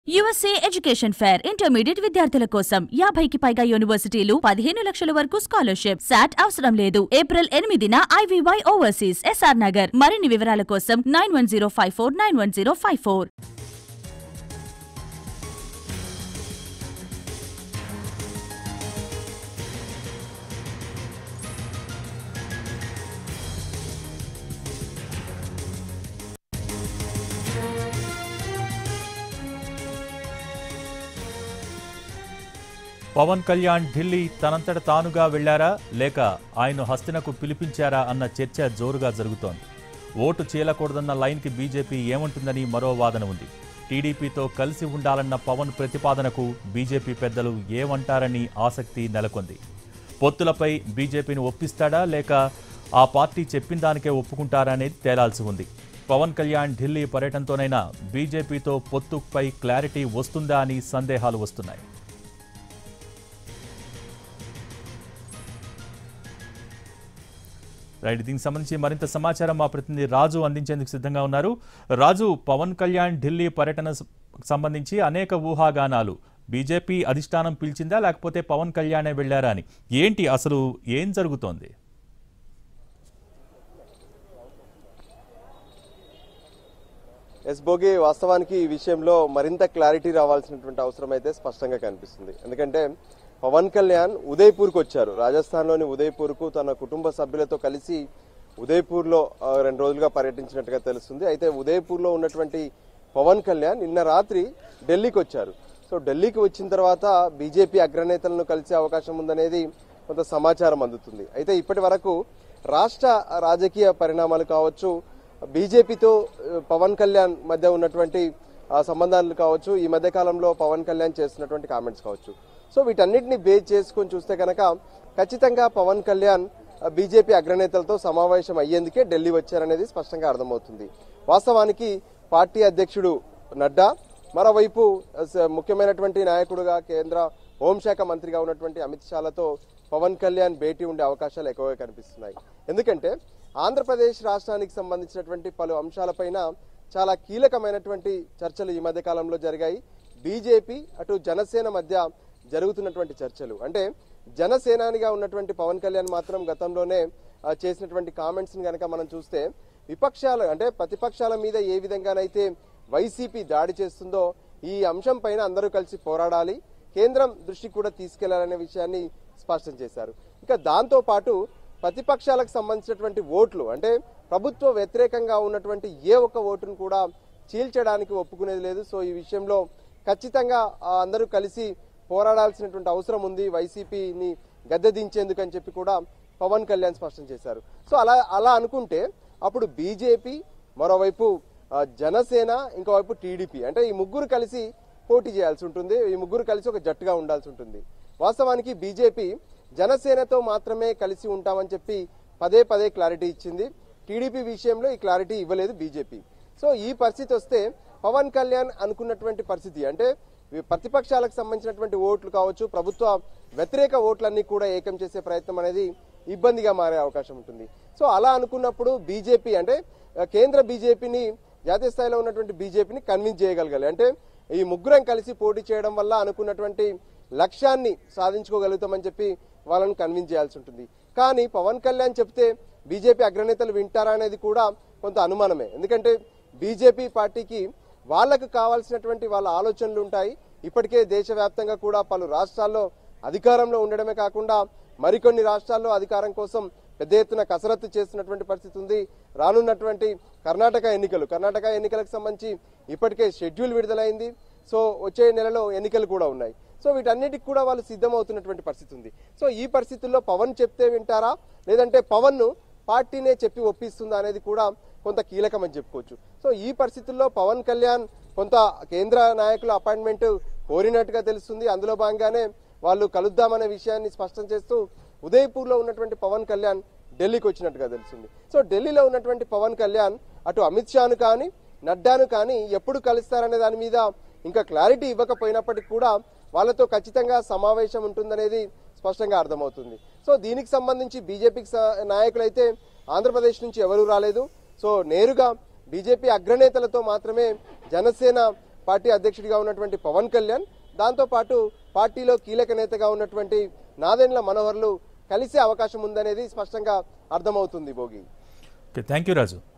USA education fair intermediate విద్యార్థుల కోసం యాభైకి పైగా యూనివర్సిటీలు పదిహేను లక్షల వరకు స్కాలర్షిప్ సాట్ అవసరం లేదు ఏప్రిల్ ఎనిమిదిన ఐవీవై ఓవర్సీస్ ఎస్ఆర్ నగర్ మరిన్ని వివరాల కోసం nine one zero five four nine one zero five four Pawan Kalyan Delhi తనంతట తానుగా వెళ్లారా లేక ఆయన హస్తినకు పిలిపించారా అన్న చర్చ జోరుగా జరుగుతోంది ఓటు చీలకూడదన్న లైన్కి బీజేపీ ఏమంటుందని మరో వాదన ఉంది టీడీపీతో కలిసి ఉండాలన్న పవన్ ప్రతిపాదనకు బీజేపీ పెద్దలు ఏమంటారని ఆసక్తి నెలకొంది పొత్తులపై బీజేపీని ఒప్పిస్తాడా లేక ఆ పార్టీ చెప్పిన దానికే ఒప్పుకుంటారా అనేది తేలాల్సి ఉంది పవన్ కళ్యాణ్ ఢిల్లీ పర్యటనతోనైనా బీజేపీతో పొత్తుపై క్లారిటీ వస్తుందా అని సందేహాలు వస్తున్నాయి రైట్ దీనికి సంబంధించి మరింత సమాచారం మా ప్రతినిధి రాజు అందించేందుకు సిద్ధంగా ఉన్నారు రాజు పవన్ కళ్యాణ్ ఢిల్లీ పర్యటన స- సంబంధించి అనేక ఊహాగానాలు బీజేపీ అధిష్టానం పిలిచిందా లేకపోతే పవన్ కళ్యాణే వెళ్ళారా అని ఏంటి అసలు ఏం జరుగుతోంది ఎస్ భోగి వాస్తవానికి ఈ విషయంలో మరింత క్లారిటీ రావాల్సినటువంటి అవసరం అయితే స్పష్టంగా కనిపిస్తుంది ఎందుకంటే పవన్ కళ్యాణ్ ఉదయ్పూర్కి వచ్చారు రాజస్థాన్లోని ఉదయ్పూర్కు తన కుటుంబ సభ్యులతో కలిసి ఉదయ్పూర్లో ఆ, రెండు రోజులుగా పర్యటించినట్టుగా తెలుస్తుంది అయితే ఉదయ్పూర్లో ఉన్నటువంటి పవన్ కళ్యాణ్ నిన్న రాత్రి ఢిల్లీకి వచ్చారు సో ఢిల్లీకి వచ్చిన తర్వాత బీజేపీ అగ్రనేతలను కలిసే అవకాశం ఉందనేది కొంత సమాచారం అందుతుంది అయితే ఇప్పటి వరకు రాష్ట్ర రాజకీయ పరిణామాలు కావచ్చు బీజేపీతో ఆ, పవన్ కళ్యాణ్ మధ్య ఉన్నటువంటి ఆ, సంబంధాలు కావచ్చు ఈ మధ్య కాలంలో పవన్ కళ్యాణ్ చేస్తున్నటువంటి కామెంట్స్ కావచ్చు సో వీటన్నిటిని బేస్ చేసుకొని చూస్తే కనుక ఖచ్చితంగా పవన్ కళ్యాణ్ ఆ, బీజేపీ అగ్రనేతలతో సమావేశం అయ్యేందుకే ఢిల్లీ వచ్చారనేది స్పష్టంగా అర్థమవుతుంది వాస్తవానికి పార్టీ అధ్యక్షుడు నడ్డా మరోవైపు స- ముఖ్యమైనటువంటి నాయకుడుగా కేంద్ర హోంశాఖ మంత్రిగా ఉన్నటువంటి అమిత్ షాలతో పవన్ కళ్యాణ్ భేటీ ఉండే అవకాశాలు ఎక్కువగా కనిపిస్తున్నాయి ఎందుకంటే ఆంధ్రప్రదేశ్ రాష్ట్రానికి సంబంధించినటువంటి పలు అంశాలపైన చాలా కీలకమైనటువంటి చర్చలు ఈ మధ్య కాలంలో జరిగాయి బీజేపీ అటు జనసేన మధ్య జరుగుతున్నటువంటి చర్చలు అంటే జనసేనానిగా ఉన్నటువంటి పవన్ కళ్యాణ్ మాత్రం గతంలోనే ఆ, చేసినటువంటి కామెంట్స్ ని కనుక మనం చూస్తే విపక్షాలు అంటే ప్రతిపక్షాల మీద ఏ విధంగానైతే వైసీపీ దాడి చేస్తుందో ఈ అంశం పైన అందరూ కలిసి పోరాడాలి కేంద్రం దృష్టికి కూడా తీసుకెళ్లాలనే విషయాన్ని స్పష్టం చేశారు ఇంకా దాంతో పాటు ప్రతిపక్షాలకు సంబంధించినటువంటి ఓట్లు అంటే ప్రభుత్వ వ్యతిరేకంగా ఉన్నటువంటి ఏ ఒక్క ఓటును కూడా చీల్చడానికి ఒప్పుకునేది లేదు సో ఈ విషయంలో ఖచ్చితంగా ఆ, అందరూ కలిసి పోరాడాల్సినటువంటి అవసరం ఉంది వైసీపీని గద్దె దించేందుకు అని చెప్పి కూడా పవన్ కళ్యాణ్ స్పష్టం చేశారు సో అలా అలా అనుకుంటే అప్పుడు బీజేపీ మరోవైపు ఆ, జనసేన ఇంకోవైపు టీడీపీ అంటే ఈ ముగ్గురు కలిసి పోటీ చేయాల్సి ఉంటుంది ఈ ముగ్గురు కలిసి ఒక జట్టుగా ఉండాల్సి ఉంటుంది వాస్తవానికి బీజేపీ జనసేనతో మాత్రమే కలిసి ఉంటామని చెప్పి పదే పదే క్లారిటీ ఇచ్చింది టీడీపీ విషయంలో ఈ క్లారిటీ ఇవ్వలేదు బీజేపీ సో ఈ పరిస్థితి వస్తే పవన్ కళ్యాణ్ అనుకున్నటువంటి పరిస్థితి అంటే ఈ ప్రతిపక్షాలకు సంబంధించినటువంటి ఓట్లు కావచ్చు ప్రభుత్వ వ్యతిరేక ఓట్లన్నీ కూడా ఏకం చేసే ప్రయత్నం అనేది ఇబ్బందిగా మారే అవకాశం ఉంటుంది సో అలా అనుకున్నప్పుడు బీజేపీ అంటే ఆ, కేంద్ర బీజేపీని జాతీయ స్థాయిలో ఉన్నటువంటి బీజేపీని కన్విన్స్ చేయగలగాలి అంటే ఈ ముగ్గురం కలిసి పోటీ చేయడం వల్ల అనుకున్నటువంటి లక్ష్యాన్ని సాధించుకోగలుగుతామని చెప్పి వాళ్ళని కన్విన్స్ చేయాల్సి ఉంటుంది కానీ పవన్ కళ్యాణ్ చెప్తే బీజేపీ అగ్రనేతలు వింటారా అనేది కూడా కొంత అనుమానమే ఎందుకంటే బీజేపీ పార్టీకి వాళ్ళకు కావాల్సినటువంటి వాళ్ళ ఆలోచనలు ఉంటాయి ఇప్పటికే దేశవ్యాప్తంగా కూడా పలు రాష్ట్రాల్లో అధికారంలో ఉండడమే కాకుండా మరికొన్ని రాష్ట్రాల్లో అధికారం కోసం పెద్ద ఎత్తున కసరత్తు చేస్తున్నటువంటి పరిస్థితి ఉంది రానున్నటువంటి కర్ణాటక ఎన్నికలు కర్ణాటక ఎన్నికలకు సంబంధించి ఇప్పటికే షెడ్యూల్ విడుదలైంది సో వచ్చే నెలలో ఎన్నికలు కూడా ఉన్నాయి సో వీటన్నిటికి కూడా వాళ్ళు సిద్ధమవుతున్నటువంటి పరిస్థితి ఉంది సో ఈ పరిస్థితుల్లో పవన్ చెప్తే వింటారా లేదంటే పవన్ ను పార్టీనే చెప్పి ఒప్పిస్తుందా అనేది కూడా కొంత కీలకమని చెప్పుకోవచ్చు సో ఈ పరిస్థితుల్లో పవన్ కళ్యాణ్ కొంత కేంద్ర నాయకుల అపాయింట్మెంట్ కోరినట్టుగా తెలుస్తుంది అందులో భాగంగానే వాళ్ళు కలుద్దామనే విషయాన్ని స్పష్టం చేస్తూ ఉదయపూర్లో ఉన్నటువంటి పవన్ కళ్యాణ్ ఢిల్లీకి వచ్చినట్టుగా తెలుస్తుంది సో ఢిల్లీలో ఉన్నటువంటి పవన్ కళ్యాణ్ అటు అమిత్ షాను కానీ నడ్డాను కానీ ఎప్పుడు కలుస్తారనే దాని మీద ఇంకా క్లారిటీ ఇవ్వకపోయినప్పటికీ కూడా వాళ్ళతో ఖచ్చితంగా సమావేశం ఉంటుందనేది స్పష్టంగా అర్థమవుతుంది సో దీనికి సంబంధించి బీజేపీకి నాయకులైతే ఆంధ్రప్రదేశ్ నుంచి ఎవరూ రాలేదు సో నేరుగా బీజేపీ అగ్రనేతలతో మాత్రమే జనసేన పార్టీ అధ్యక్షుడిగా ఉన్నటువంటి పవన్ కళ్యాణ్ దాంతో పాటు పార్టీలో కీలక నేతగా ఉన్నటువంటి నాదెండ్ల మనోహర్లు కలిసే అవకాశం ఉందనేది స్పష్టంగా అర్థమవుతుంది Bhogi okay thank you Raju